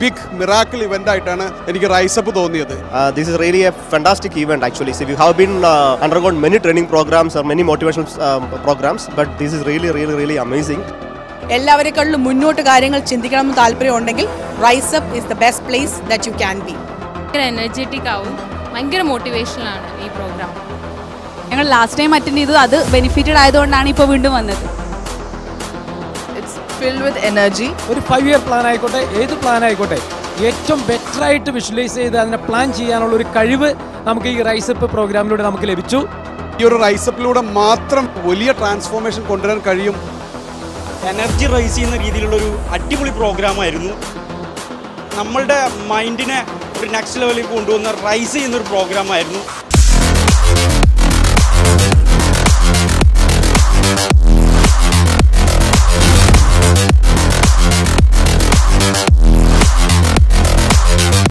Big miracle event ആയിട്ടാണ് എനിക്ക് rise up തോന്നിയത് Uh, this is really a fantastic event actually. So we have been uh, undergone many training programs or many motivational um, programs, but this is really, really, really amazing. എല്ലാവരെക്കാളും മുന്നോട്ട് കാര്യങ്ങൾ ചിന്തിക്കണമെന്ന് താല്പര്യമുണ്ടെങ്കിൽ rise up is the best place that you can be ഭയങ്കര energetic ആവും ഭയങ്കര മോട്ടിവേഷനാണ് ഈ programme ഞങ്ങൾ last time attend ചെയ്തു അത് ബെനിഫിറ്റഡ് ആയതുകൊണ്ടാണ് ഇപ്പോൾ വീണ്ടും വന്നത് ഇറ്റ്സ് ഫിൽഡ് വിത്ത് എനർജി ഒരു ഫൈവ് ഇയർ പ്ലാൻ ആയിക്കോട്ടെ ഏത് പ്ലാൻ ആയിക്കോട്ടെ ഏറ്റവും ബെറ്റർ ആയിട്ട് വിഷ്വലൈസ് ചെയ്ത് അതിനെ പ്ലാൻ ചെയ്യാനുള്ള ഒരു കഴിവ് നമുക്ക് ഈ റൈസപ്പ് പ്രോഗ്രാമിലൂടെ നമുക്ക് ലഭിച്ചു ഈ ഒരു റൈസപ്പിലൂടെ മാത്രം വലിയ ട്രാൻസ്ഫോർമേഷൻ കൊണ്ടുവരാൻ കഴിയും എനർജി റൈസ് ചെയ്യുന്ന രീതിയിലുള്ളൊരു അടിപൊളി പ്രോഗ്രാമായിരുന്നു നമ്മളുടെ മൈൻഡിനെ ഒരു നെക്സ്റ്റ് ലെവലിൽ കൊണ്ടുവന്ന റൈസ് ചെയ്യുന്ന ഒരു പ്രോഗ്രാമായിരുന്നു